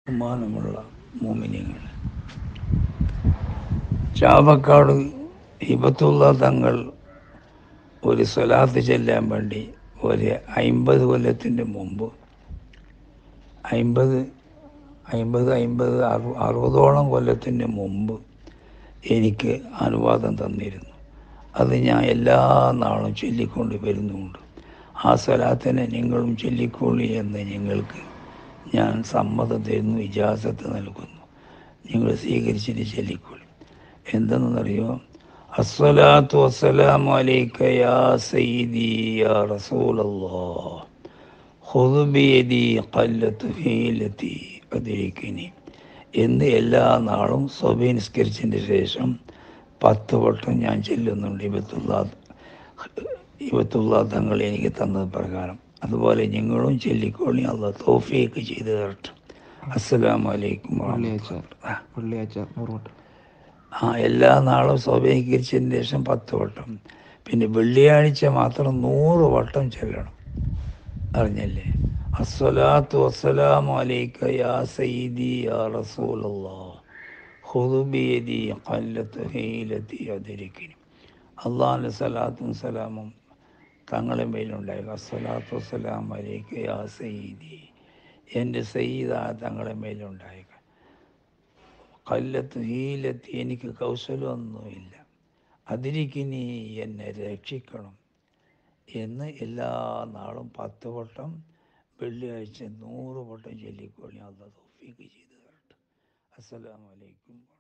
ബഹുമാനമുള്ള മോമിനിയങ്ങൾ ചാവക്കാട് ഹിബത്തുള്ള തങ്ങൾ ഒരു സ്വലാത്ത് ചെല്ലാൻ വേണ്ടി ഒരു അയിമ്പത് കൊല്ലത്തിൻ്റെ മുമ്പ് അയിമ്പത് അയിമ്പത് അയിമ്പത് അറു അറുപതോളം കൊല്ലത്തിന് മുമ്പ് എനിക്ക് അനുവാദം തന്നിരുന്നു അത് ഞാൻ എല്ലാ നാളും ചൊല്ലിക്കൊണ്ട് വരുന്നുണ്ട് ആ സ്വലാത്തിനെ നിങ്ങളും ചൊല്ലിക്കോളി എന്ന് നിങ്ങൾക്ക് ഞാൻ സമ്മതം തരുന്നു ഇജാസത്ത് നൽകുന്നു നിങ്ങൾ സ്വീകരിച്ചിട്ട് ചൊല്ലിക്കോളി എന്തെന്നറിയോ അസ്സലാത്തു വസ്സലാമു അലൈക യാ സയ്യിദി യാ റസൂലല്ലാഹ് ഖുദ് ബിയദി ഖല്ലത്ത് ഫീലത്തി അതിരിക്കിനി എന്ന് എല്ലാ നാളും സ്വബി നിസ്കരിച്ചതിൻ്റെ ശേഷം പത്ത് വട്ടം ഞാൻ ചെല്ലുന്നുണ്ട് ഇബത്തുള്ള ഇബത്തുള്ള തങ്ങൾ എനിക്ക് തന്നത് പ്രകാരം അതുപോലെ നിങ്ങളും ചൊല്ലിക്കോളി അല്ല തോഫിയൊക്കെ ചെയ്ത് തരട്ടെ അസ്സലാമു അലൈക്കും വെള്ളിയാഴ്ച വറഹ്മത്തുള്ളാഹി. വെള്ളിയാഴ്ച നൂറ് വട്ടം ആ എല്ലാ നാളും സ്വീകരിച്ചതിന് ശേഷം പത്ത് വട്ടം പിന്നെ വെള്ളിയാഴ്ച മാത്രം നൂറ് വട്ടം ചെല്ലണം അറിഞ്ഞല്ലേ അസ്സലാത്തു വസ്സലാമു അലൈക യാ സയ്യിദി യാ റസൂലല്ലാഹ് ഖുദ് ബിയദി ഖല്ലത്ത് ഹീലത്തി അദരിക്കിനി അള്ളാഹിൻ്റെ സലാത്തും സലാമും തങ്ങളെ മേലുണ്ടായിരുന്നു അസ്സലാത്തു വസ്സലാം അലൈക യാ സയ്യിദി എൻ്റെ സയ്യിദാ തങ്ങളെ മേലുണ്ടായിരുന്നു കല്ലത്ത് ഹീലത്ത് എനിക്ക് കൗശലമൊന്നുമില്ല അതിരിക്കിനി എന്നെ രക്ഷിക്കണം എന്ന് എല്ലാ നാളും പത്ത് വട്ടം വെള്ളിയാഴ്ച നൂറ് വട്ടം ചൊല്ലിക്കോളി അല്ല തോഫീക്ക് ചെയ്ത് തരട്ടെ അസ്സലാമലൈക്കും